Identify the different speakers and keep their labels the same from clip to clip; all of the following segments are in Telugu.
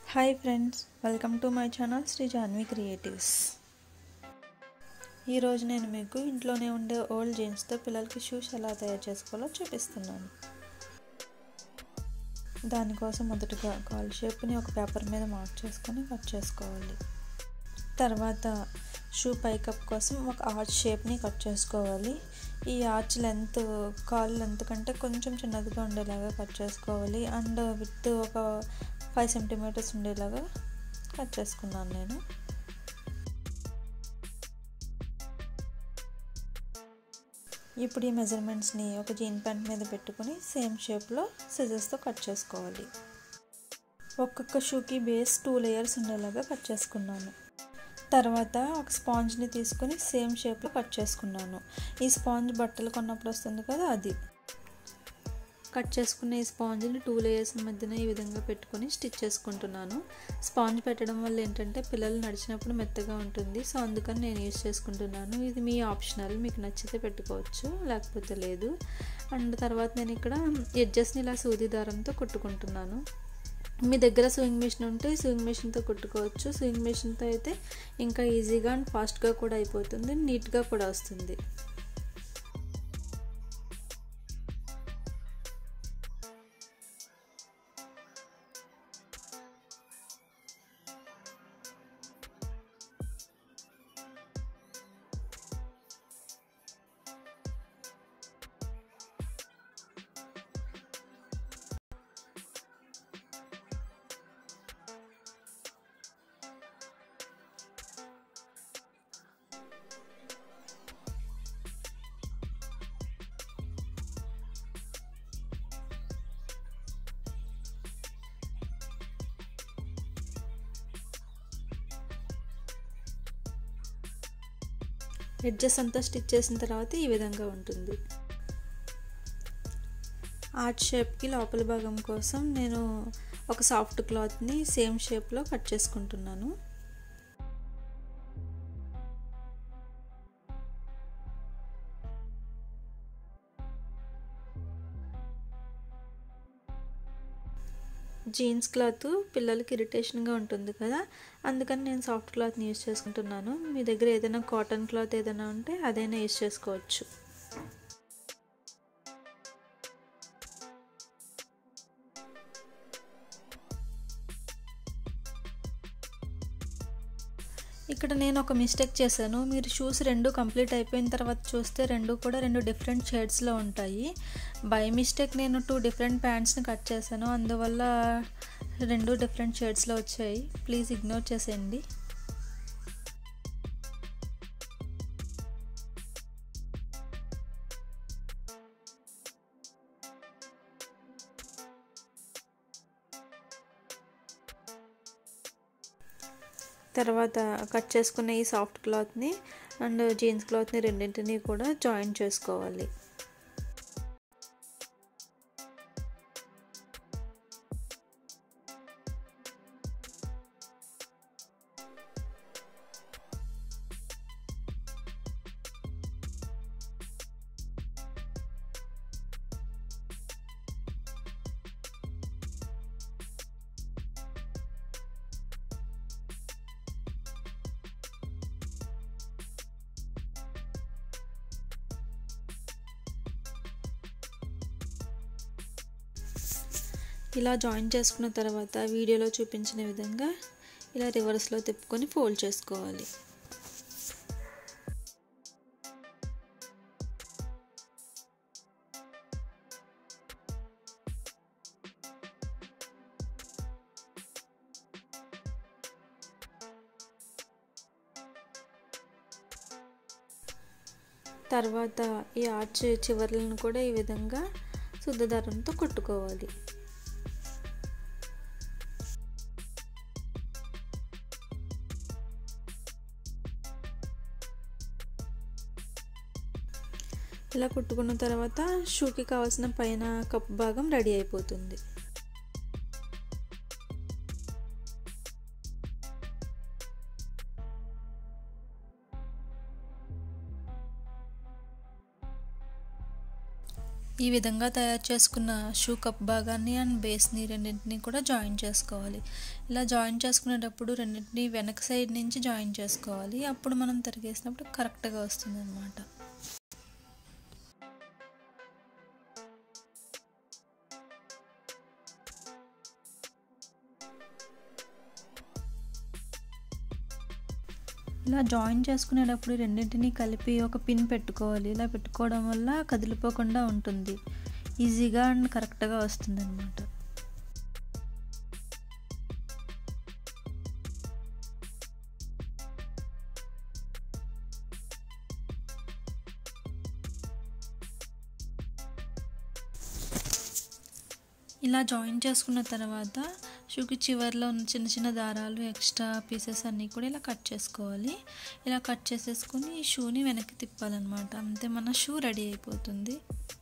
Speaker 1: hi friends welcome to my channel Shri Janvi creatives ఈరోజు నేను మీకు ఇంట్లోనే ఉండే ఓల్డ్ జీన్స్తో పిల్లలకి షూస్ ఎలా తయారు చేసుకోవాలో చూపిస్తున్నాను దానికోసం మొదటగా కాల్ షేప్ని ఒక పేపర్ మీద మార్క్ చేసుకొని కట్ చేసుకోవాలి తర్వాత షూ పైకప్ కోసం ఒక ఆర్చ్ షేప్ని కట్ చేసుకోవాలి ఈ ఆర్చ్ లెంత్ కాల్ లెంత్ కంటే కొంచెం చిన్నదిగా ఉండేలాగా కట్ చేసుకోవాలి అండ్ విత్ ఒక ఫైవ్ సెంటీమీటర్స్ ఉండేలాగా కట్ చేసుకున్నాను నేను ఇప్పుడు ఈ మెజర్మెంట్స్ని ఒక జీన్ ప్యాంట్ మీద పెట్టుకుని సేమ్ షేప్లో సిజర్స్తో కట్ చేసుకోవాలి ఒక్కొక్క షూకి బేస్ టూ లేయర్స్ ఉండేలాగా కట్ చేసుకున్నాను తర్వాత ఒక స్పాంజ్ని తీసుకొని సేమ్ షేప్లో కట్ చేసుకున్నాను ఈ స్పాంజ్ బట్టలు కొన్నప్పుడు వస్తుంది కదా అది కట్ చేసుకున్న ఈ స్పాంజ్ని టూ లేయర్స్ మధ్యన ఈ విధంగా పెట్టుకొని స్టిచ్ చేసుకుంటున్నాను స్పాంజ్ పెట్టడం వల్ల ఏంటంటే పిల్లలు నడిచినప్పుడు మెత్తగా ఉంటుంది సో అందుకని నేను యూజ్ చేసుకుంటున్నాను ఇది మీ ఆప్షనల్ మీకు నచ్చితే పెట్టుకోవచ్చు లేకపోతే లేదు అండ్ తర్వాత నేను ఇక్కడ ఎడ్జెస్ని ఇలా సూది దారంతో కుట్టుకుంటున్నాను మీ దగ్గర స్వింగ్ మిషన్ ఉంటే స్వింగ్ మిషన్తో కుట్టుకోవచ్చు స్వింగ్ మిషన్తో అయితే ఇంకా ఈజీగా అండ్ ఫాస్ట్గా కూడా అయిపోతుంది నీట్గా కూడా వస్తుంది ఎడ్జెస్ అంతా స్టిచ్ చేసిన తర్వాత ఈ విధంగా ఉంటుంది ఆర్ట్ షేప్కి లోపల భాగం కోసం నేను ఒక సాఫ్ట్ క్లాత్ని సేమ్ షేప్లో కట్ చేసుకుంటున్నాను జీన్స్ క్లాత్ పిల్లలకి ఇరిటేషన్గా ఉంటుంది కదా అందుకని నేను సాఫ్ట్ క్లాత్ని యూజ్ చేసుకుంటున్నాను మీ దగ్గర ఏదైనా కాటన్ క్లాత్ ఏదైనా ఉంటే అదైనా యూజ్ చేసుకోవచ్చు ఇక్కడ నేను ఒక మిస్టేక్ చేశాను మీరు షూస్ రెండు కంప్లీట్ అయిపోయిన తర్వాత చూస్తే రెండు కూడా రెండు డిఫరెంట్ షేడ్స్లో ఉంటాయి బై మిస్టేక్ నేను టూ డిఫరెంట్ ప్యాంట్స్ని కట్ చేశాను అందువల్ల రెండు డిఫరెంట్ షేడ్స్లో వచ్చాయి ప్లీజ్ ఇగ్నోర్ చేసేయండి తర్వాత కట్ చేసుకున్న ఈ సాఫ్ట్ క్లాత్ని అండ్ జీన్స్ క్లాత్ని రెండింటిని కూడా జాయిన్ చేసుకోవాలి ఇలా జాయిన్ చేసుకున్న తర్వాత వీడియోలో చూపించిన విధంగా ఇలా రివర్స్లో తిప్పుకొని ఫోల్డ్ చేసుకోవాలి తర్వాత ఈ ఆర్చ్ చివర్లను కూడా ఈ విధంగా శుద్ధదారంతో కుట్టుకోవాలి ఇలా కుట్టుకున్న తర్వాత షూకి కావాల్సిన పైన కప్పు భాగం రెడీ అయిపోతుంది ఈ విధంగా తయారు చేసుకున్న షూ కప్ భాగాన్ని అండ్ బేస్ని రెండింటిని కూడా జాయిన్ చేసుకోవాలి ఇలా జాయిన్ చేసుకునేటప్పుడు రెండింటిని వెనక సైడ్ నుంచి జాయిన్ చేసుకోవాలి అప్పుడు మనం తిరిగేసినప్పుడు కరెక్ట్గా వస్తుంది అనమాట ఇలా జాయిన్ చేసుకునేటప్పుడు రెండింటిని కలిపి ఒక పిన్ పెట్టుకోవాలి ఇలా పెట్టుకోవడం వల్ల కదిలిపోకుండా ఉంటుంది ఈజీగా అండ్ కరెక్ట్గా వస్తుంది అనమాట ఇలా జాయిన్ చేసుకున్న తర్వాత షూకి చివరిలో ఉన్న చిన్న చిన్న దారాలు ఎక్స్ట్రా పీసెస్ అన్నీ కూడా ఇలా కట్ చేసుకోవాలి ఇలా కట్ చేసేసుకొని ఈ షూని వెనక్కి తిప్పాలన్నమాట అంతే మన షూ రెడీ అయిపోతుంది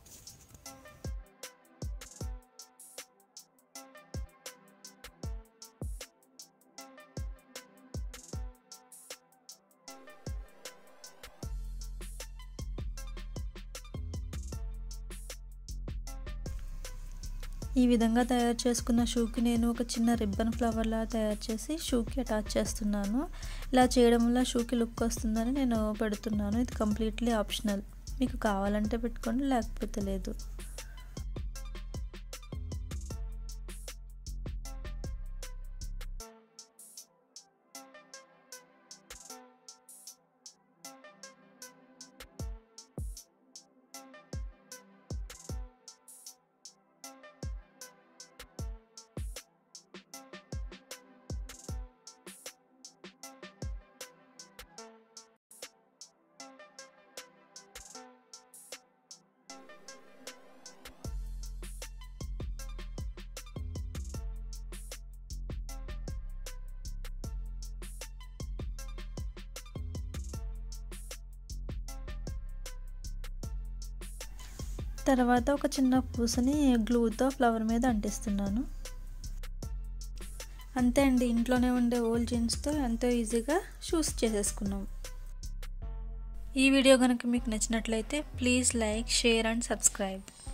Speaker 1: ఈ విధంగా తయారు చేసుకున్న షూకి నేను ఒక చిన్న రిబ్బన్ ఫ్లవర్లా తయారు చేసి షూకి అటాచ్ చేస్తున్నాను ఇలా చేయడం వల్ల షూకి లుక్ వస్తుందని నేను పెడుతున్నాను ఇది కంప్లీట్లీ ఆప్షనల్ మీకు కావాలంటే పెట్టుకోండి లేకపోతే లేదు తర్వాత ఒక చిన్న పూసని గ్లూతో ఫ్లవర్ మీద అంటిస్తున్నాను అంతే అండి ఇంట్లోనే ఉండే ఓల్డ్ జీన్స్తో ఎంతో ఈజీగా షూస్ చేసేసుకున్నాం ఈ వీడియో కనుక మీకు నచ్చినట్లయితే please like share and subscribe